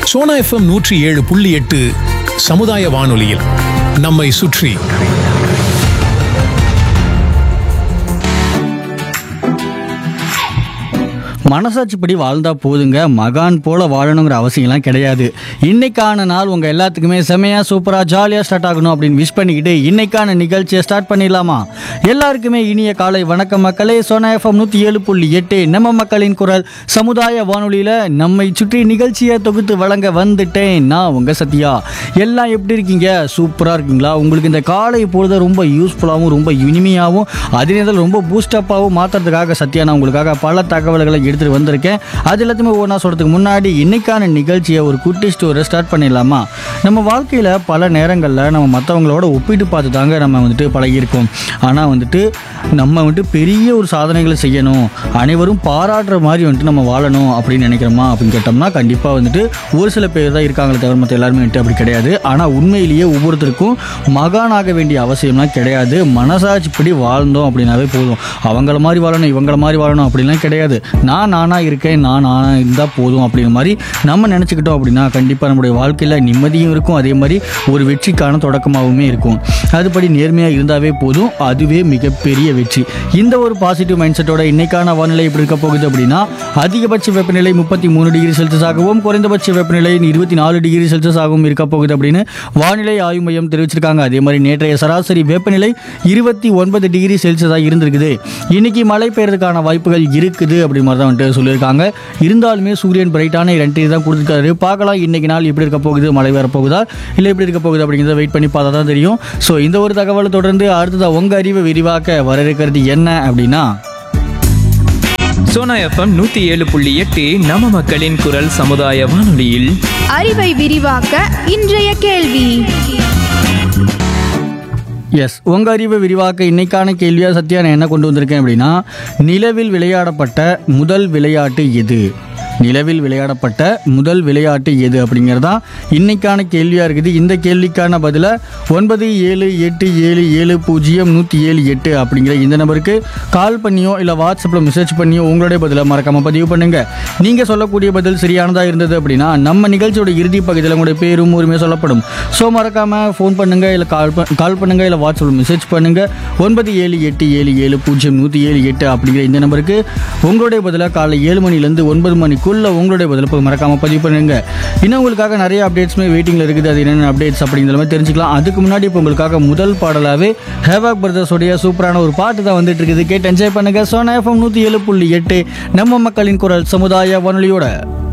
Sona FM நூற்றி ஏழு புள்ளி எட்டு சமுதாய வானொலியில் நம்மை சுற்றி மனசாட்சிப்படி வாழ்ந்தா போதுங்க மகான் போல வாழணுங்கிற அவசியம்லாம் கிடையாது இன்னைக்கான நாள் உங்க எல்லாத்துக்குமே செமையா சூப்பரா ஜாலியா ஸ்டார்ட் ஆகணும் அப்படின்னு விஷ் பண்ணிக்கிட்டு இன்னைக்கான நிகழ்ச்சியை ஸ்டார்ட் பண்ணிடலாமா எல்லாருக்குமே இனிய காலை வணக்கம் மக்களே சோனா எஃப்எம் நூத்தி ஏழு புள்ளி எட்டு நம்ம மக்களின் குரல் சமுதாய வானொலியில நம்மை சுற்றி நிகழ்ச்சியை தொகுத்து வழங்க வந்துட்டேன் நான் உங்க சத்யா எல்லாம் எப்படி இருக்கீங்க சூப்பரா இருக்கீங்களா உங்களுக்கு இந்த காலை பொழுது ரொம்ப யூஸ்ஃபுல்லாகவும் ரொம்ப இனிமையாகவும் அதே நேரத்தில் ரொம்ப பூஸ்டப்பாகவும் மாற்றுறதுக்காக சத்யா நான் உங்களுக்காக பல தகவல்களை எடுத்துகிட்டு வந்திருக்கேன் அது எல்லாத்தையுமே ஒன்றா சொல்கிறதுக்கு முன்னாடி இன்னைக்கான நிகழ்ச்சியை ஒரு குட்டி ஸ்டோரை ஸ்டார்ட் பண்ணிடலாமா நம்ம வாழ்க்கையில் பல நேரங்களில் நம்ம மற்றவங்களோட ஒப்பிட்டு பார்த்து தாங்க நம்ம வந்துட்டு பழகியிருக்கோம் ஆனால் வந்துட்டு நம்ம வந்துட்டு பெரிய ஒரு சாதனைகளை செய்யணும் அனைவரும் பாராட்டுற மாதிரி வந்துட்டு நம்ம வாழணும் அப்படின்னு நினைக்கிறோமா அப்படின்னு கேட்டோம்னா கண்டிப்பாக வந்துட்டு ஒரு சில பேர் தான் இருக்காங்களே தவிர மற்ற எல்லாருமே வந்துட்டு அப்படி கிடையாது ஆனால் உண்மையிலேயே ஒவ்வொருத்தருக்கும் மகானாக வேண்டிய அவசியம்லாம் கிடையாது மனசாட்சிப்படி வாழ்ந்தோம் அப்படின்னாவே போதும் அவங்கள மாதிரி வாழணும் இவங்கள மாதிரி வாழணும் அப்படின்லாம் கிடையாது நான் நானாக இருக்கேன் நான் நானாக இருந்தால் போதும் அப்படிங்கிற மாதிரி நம்ம நினச்சிக்கிட்டோம் அப்படின்னா கண்டிப்பாக நம்முடைய வாழ்க்கையில் நிம்மதியும் இருக்கும் அதே மாதிரி ஒரு வெற்றிக்கான தொடக்கமாகவுமே இருக்கும் அதுபடி நேர்மையாக இருந்தாவே போதும் அதுவே மிகப்பெரிய வெற்றி இந்த ஒரு பாசிட்டிவ் மைண்ட் செட்டோட இன்னைக்கான வானிலை எப்படி இருக்க போகுது அப்படின்னா அதிகபட்ச வெப்பநிலை முப்பத்தி மூணு டிகிரி செல்சியஸாகவும் குறைந்தபட்ச வெப்பநிலை இருபத்தி நாலு டிகிரி செல்சியஸாகவும் இருக்க போகுது அப்படின்னு வானிலை ஆய்வு மையம் தெரிவிச்சிருக்காங்க அதே மாதிரி நேற்றைய சராசரி வெப்பநிலை இருபத்தி ஒன்பது டிகிரி செல்சியஸாக இருந்திருக்குது இன்னைக்கு மழை பெய்யறதுக்கான வாய்ப்புகள் இருக்குது அப்படி மாதிரி தான் வந்துட்டு சொல்லியிருக்காங்க இருந்தாலுமே சூரியன் பிரைட்டான இரண்டு தான் கொடுத்துருக்காரு பார்க்கலாம் இன்னைக்கு நாள் எப்படி இருக்க போகுது மழை வர போகுதா இல்லை எப்படி இருக்க போகுது அப்படிங்கிறத வெயிட் பண்ணி பார்த்தா தான் தெரியும் ஸோ இந்த ஒரு தகவலை தொடர்ந்து அடுத்ததாக உங்கள் அறிவை விரிவாக்க வர இருக்கிறது என்ன அப்படின்னா சோனா எஃப்எம் நூத்தி ஏழு புள்ளி எட்டு நம்ம மக்களின் குரல் சமுதாய வானொலியில் அறிவை விரிவாக்க இன்றைய கேள்வி எஸ் உங்கள் அறிவை விரிவாக்க இன்னைக்கான கேள்வியாக சத்யா நான் என்ன கொண்டு வந்திருக்கேன் அப்படின்னா நிலவில் விளையாடப்பட்ட முதல் விளையாட்டு எது நிலவில் விளையாடப்பட்ட முதல் விளையாட்டு எது அப்படிங்கிறதா இன்னைக்கான கேள்வியாக இருக்குது இந்த கேள்விக்கான பதிலை ஒன்பது ஏழு எட்டு ஏழு ஏழு பூஜ்ஜியம் நூற்றி ஏழு எட்டு அப்படிங்கிற இந்த நம்பருக்கு கால் பண்ணியோ இல்லை வாட்ஸ்அப்பில் மெசேஜ் பண்ணியோ உங்களுடைய பதிலை மறக்காமல் பதிவு பண்ணுங்க நீங்கள் சொல்லக்கூடிய பதில் சரியானதாக இருந்தது அப்படின்னா நம்ம நிகழ்ச்சியோட இறுதி பகுதியில் உங்களுடைய பேரும் உரிமையாக சொல்லப்படும் ஸோ மறக்காமல் ஃபோன் பண்ணுங்க இல்லை கால் ப- கால் பண்ணுங்க இல்லை வாட்ஸ்அப்பில் மெசேஜ் பண்ணுங்க ஒன்பது ஏழு எட்டு ஏழு ஏழு பூஜ்ஜியம் நூற்றி ஏழு எட்டு அப்படிங்கிற இந்த நம்பருக்கு உங்களுடைய பதிலாக காலை ஏழு மணிலேருந்து ஒன்பது மணிக்குள்ள உங்களுடைய பதில் இப்போ மறக்காமல் பதிவு பண்ணுங்க இன்னும் உங்களுக்காக நிறைய அப்டேட்ஸுமே வெயிட்டிங்கில் இருக்குது அது என்னென்ன அப்டேட்ஸ் அப்படிங்கிற மாதிரி தெரிஞ்சுக்கலாம் அதுக்கு முன்னாடி இப்போ உங்களுக்காக முதல் பாடலாகவே ஹேவாக் பிரதர்ஸோடைய சூப்பரான ஒரு பாட்டு தான் வந்துட்டு இருக்குது கேட்டு என்ஜாய் பண்ணுங்க சோனா எஃப்எம் நூற்றி ஏழு புள்ளி எட்டு நம்ம மக்களின் குரல் சமுதாய வானொலியோட